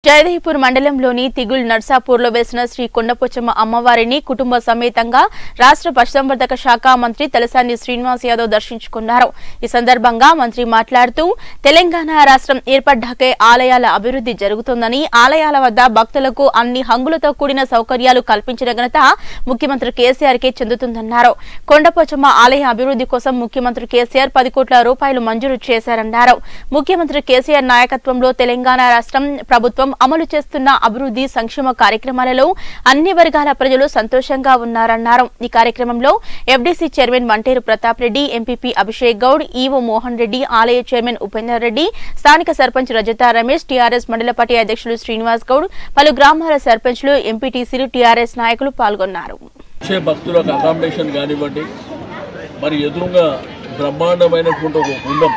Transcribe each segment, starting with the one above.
జయదేవ్పూర్ మండలంలోని తిగుల్ నర్సాపూర్లో వేసిన శ్రీ కొండపోచమ్మ అమ్మవారిని కుటుంబ సమేతంగా రాష్ట్ర పశుసంవర్ధక శాఖ మంత్రి తలసాని శ్రీనివాస్ యాదవ్ దర్శించుకున్నారు ఈ సందర్భంగా మంత్రి మాట్లాడుతూ తెలంగాణ రాష్ట్రం ఏర్పడ్డాకే ఆలయాల అభివృద్ధి జరుగుతుందని ఆలయాల వద్ద భక్తులకు అన్ని హంగులతో కూడిన సౌకర్యాలు కల్పించిన ఘనత ముఖ్యమంత్రి కేసీఆర్ కే చెందుతుందన్నారు కొండపోచమ్మ ఆలయ అభివృద్ధి కోసం ముఖ్యమంత్రి కేసీఆర్ పది కోట్ల రూపాయలు మంజూరు చేశారన్నారు ముఖ్యమంత్రి కేసీఆర్ నాయకత్వంలో తెలంగాణ రాష్ట్రం ప్రభుత్వం అమలు చేస్తున్న అభివృద్ధి సంక్షేమ కార్యక్రమాలలో అన్ని వర్గాల ప్రజలు సంతోషంగా ఉన్నారన్నారు ఈ కార్యక్రమంలో FDC chairman Manteru Pratap Reddy MPP Abhishek Goud EO Mohan Reddy ఆలయ చైర్మన్ ఉపేందర్ రెడ్డి స్థానిక సర్పంచ్ రజతా రమేష్ టీఆర్ఎస్ మండల పార్టీ అధ్యక్షులు శ్రీనివాస్ గౌడ్ పలు గ్రామాల సర్పంచ్లు ఎంపీటీసీలు టీఆర్ఎస్ నాయకులు పాల్గొన్నారు వచ్చే భక్తులకు అకామిడేషన్ కానివ్వండి మరి ఎదురుగా బ్రహ్మాండమైనటువంటి ఒక బృందం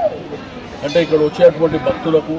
అంటే ఇక్కడ వచ్చేటువంటి భక్తులకు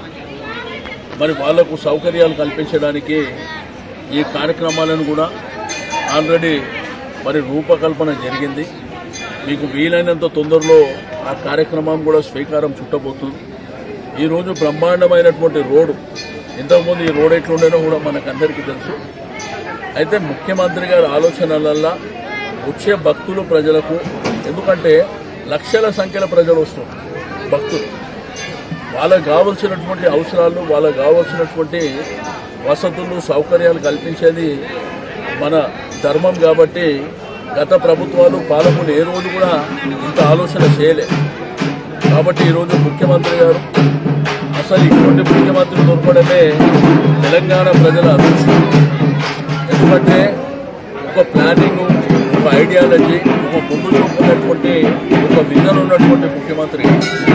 మరి వాళ్లకు సౌకర్యాలు కల్పించడానికి ఈ కార్యక్రమాలను కూడా ఆల్రెడీ మరి రూపకల్పన జరిగింది మీకు వీలైనంత తొందరలో ఆ కార్యక్రమం కూడా స్వీకారం చుట్టబోతుంది ఈరోజు బ్రహ్మాండమైనటువంటి రోడ్డు ఇంతకుముందు ఈ రోడ్ ఎట్లుండేనో కూడా మనకందరికీ తెలుసు అయితే ముఖ్యమంత్రి గారి ఆలోచనలల్లా వచ్చే భక్తులు ప్రజలకు ఎందుకంటే లక్షల సంఖ్యలో ప్రజలు వస్తారు భక్తులు వాళ్ళకు కావలసినటువంటి అవసరాలు వాళ్ళకు కావలసినటువంటి వసతులు సౌకర్యాలు కల్పించేది మన ధర్మం కాబట్టి గత ప్రభుత్వాలు పాలకులు ఏ రోజు కూడా ఇంత ఆలోచన చేయలే కాబట్టి ఈరోజు ముఖ్యమంత్రి గారు అసలు ఇటువంటి ముఖ్యమంత్రి దొరకడమే తెలంగాణ ప్రజల అదృష్టం ఎందుకంటే ఒక ప్లానింగ్ ఒక ఐడియాలజీ ఒక ముందు చూపు ఉన్నటువంటి ఒక విజన్ ఉన్నటువంటి ముఖ్యమంత్రి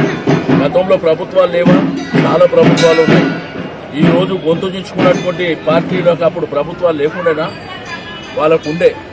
గతంలో ప్రభుత్వాలు లేవా చాలా ప్రభుత్వాలు ఉన్నాయి ఈ రోజు గొంతు చించుకున్నటువంటి పార్టీలకు అప్పుడు ప్రభుత్వాలు లేకుండేనా వాళ్ళకు ఉండే